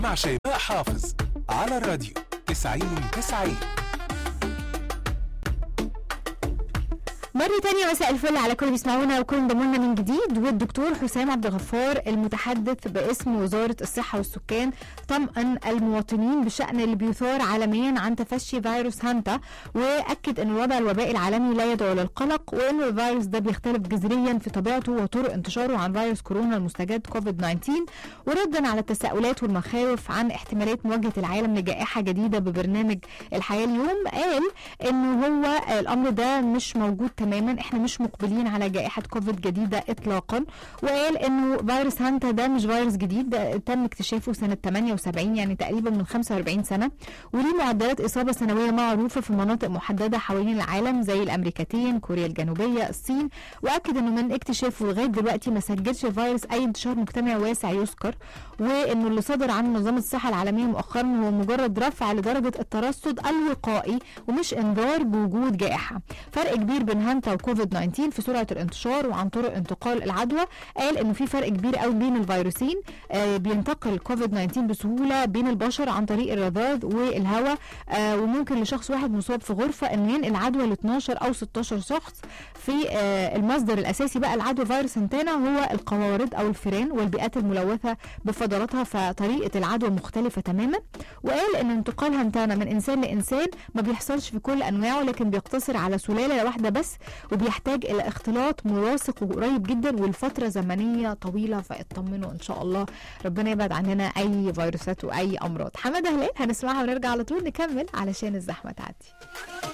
مع شيماء حافظ على الراديو 90 90 مرة تانية مساء الفل على كل اللي بيسمعونا وكل انضموا لنا من جديد والدكتور حسام عبد الغفار المتحدث باسم وزارة الصحة والسكان طمأن المواطنين بشأن اللي بيثار عالميا عن تفشي فيروس هانتا وأكد أن الوضع الوبائي العالمي لا يدعو للقلق وأن الفيروس ده بيختلف جذريا في طبيعته وطرق انتشاره عن فيروس كورونا المستجد كوفيد 19 وردا على التساؤلات والمخاوف عن احتمالات مواجهة العالم لجائحة جديدة ببرنامج الحياة اليوم قال انه هو الامر ده مش موجود تماما احنا مش مقبلين على جائحة كوفيد جديدة اطلاقا وقال انه فيروس هانتا ده مش فيروس جديد ده تم اكتشافه سنة 78 يعني تقريبا من 45 سنة وليه معدلات اصابة سنوية معروفة في مناطق محددة حوالين العالم زي الامريكتين كوريا الجنوبية الصين واكد انه من اكتشافه لغاية دلوقتي ما سجلش الفيروس اي انتشار مجتمعي واسع يذكر وانه اللي صدر عن منظمة الصحة العالمية مؤخرا هو مجرد رفع لدرجة الترصد الوقائي ومش انذار بوجود جائحة فرق كبير بين هانتا وكوفيد 19 في سرعة الانتشار وعن طرق انتقال العدوى قال انه في فرق كبير قوي بين الفيروسين آه بينتقل كوفيد 19 بسهولة بين البشر عن طريق الرذاذ والهواء آه وممكن لشخص واحد مصاب في غرفة انه ينقل عدوى ل 12 او 16 شخص في آه المصدر الاساسي بقى العدوى فيروس هانتانا هو القوارض او الفيران والبيئات الملوثة بفضلاتها فطريقة العدوى مختلفة تماما وقال ان انتقال هانتانا من انسان لانسان ما بيحصلش في كل انواعه لكن بيقتصر على سلاله واحده بس وبيحتاج الى اختلاط ملاصق وقريب جدا والفتره زمنيه طويله فاطمنوا ان شاء الله ربنا يبعد عننا اي فيروسات واي امراض حماده هلال هنسمعها ونرجع على طول نكمل علشان الزحمه تعدي